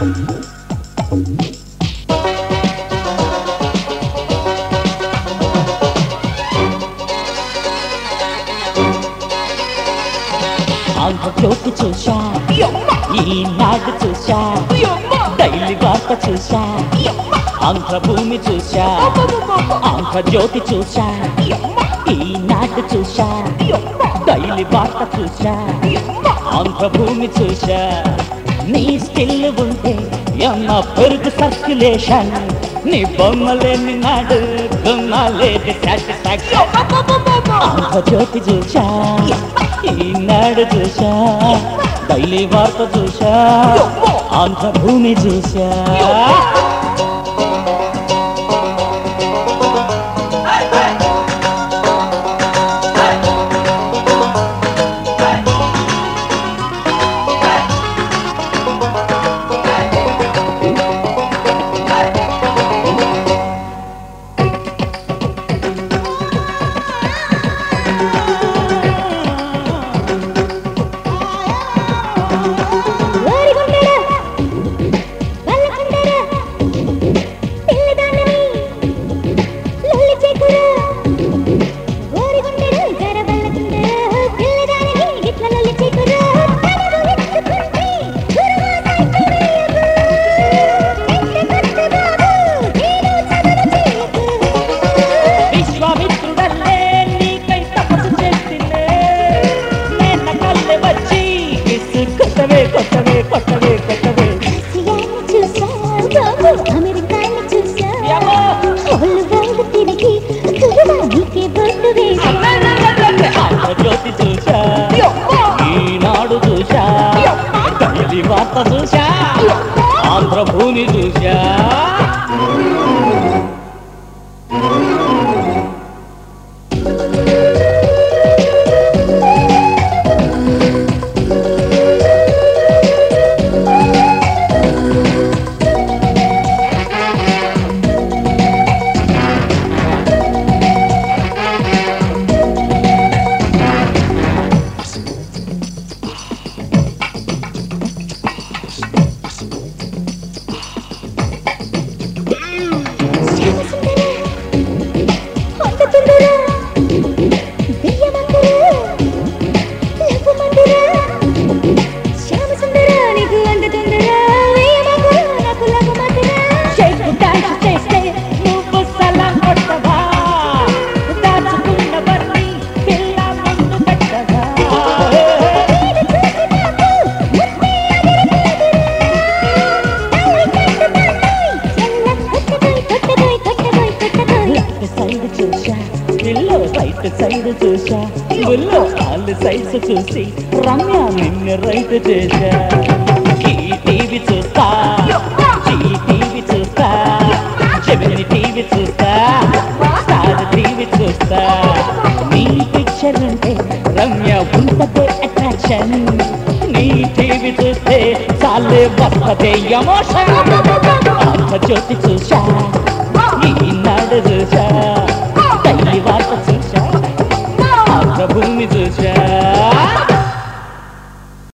ఆంధ్రజ్యోతి చూశా ఈనాడు చూశా డైలీ వార్త చూశా ఆంధ్రభూమి చూశా ఆంధ్రజ్యోతి చూశా ఈనాడు చూశా డైలీ వార్త చూశా ఆంధ్రభూమి చూశా నీ స్కిల్ ఉంటే ఎన్న పెరుగు సర్క్యులేషన్ నీ బొమ్మలేని నాడు బొమ్మలేని సాటిస్ఫాక్షన్ ఆంధ్రజ్యోతి చూశా ఈనాడు చూశా డైలీ వార్త చూశా ఆంధ్రభూమి చూశా ఓరిగుండెరా వల్లకుండెరా పిల్లదానని లొల్లి చేకురా ఓరిగుండెరా జర వల్లకుండెరా పిల్లదానని ఇట్ల లొల్లి చేకురా తనను ఎత్తుకుంటే గురువాసైతే వేయకు ఎత్తుకొత్తు బాబు నేను చదువు చేయకు విశ్వామిత్రుడల్లే నీకై తపస్సు చేసిందే నేన కల్లె వచ్చి కిస్సు కొట్టవే కొట్టవే కొట్టవే కొట్టవే ఆసియాని చూసా బాబు అమెరికాని చూసా యమ్మో! ఒళ్ళు వాళ్ళు తిరిగి కుర్రవానికి బొట్టు వేసా ఆంధ్రజ్యోతి చూశా ఈనాడు చూశా డైలీ వార్త చూశా ఆంధ్రభూమి చూశా శ్యామసుందరా పొందుతుందురా దెయ్యమందురా లవ్వుమందురా శ్యామసుందరా నీకు అందుతుందురా వెయ్యమందురా నాకు లవ్వుమందురా షేక్ డాన్స్ చేస్తే నువ్వు సలాం కొట్టవా దాచుకున్నవన్నీ పిల్ల ముందు పెట్టవా వీడు చూసి నాకు ముద్దే అదిరిపోదురా తల్లి కట్టుకోండి చెల్ల కొట్టబోయ్ కొట్టబోయ్ కొట్టబోయ్ లెఫ్ట్ సైడ్ చూసా పిల్లో రైట్ సైడ్ చూసా బుల్లో కాళ్ళు సైజ్ చూసి రమ్య నిన్ను రైట్ చేశా ఈ టీవీ చూస్తా ఈ టీవీ చూస్తా జమిని టీవీ చూస్తా స్టార్ టీవీ చూస్తా నీ పిక్చర్ ఉంటే రమ్య ఉంటదే అట్రాక్షన్ నీ టీవీ చూస్తే చాలే వస్తదే ఎమోషన్ జ్యోతి చూసా ఈనాడు చూసా తల్లి వార్త చూసా ఆంధ్రభూమి చూసా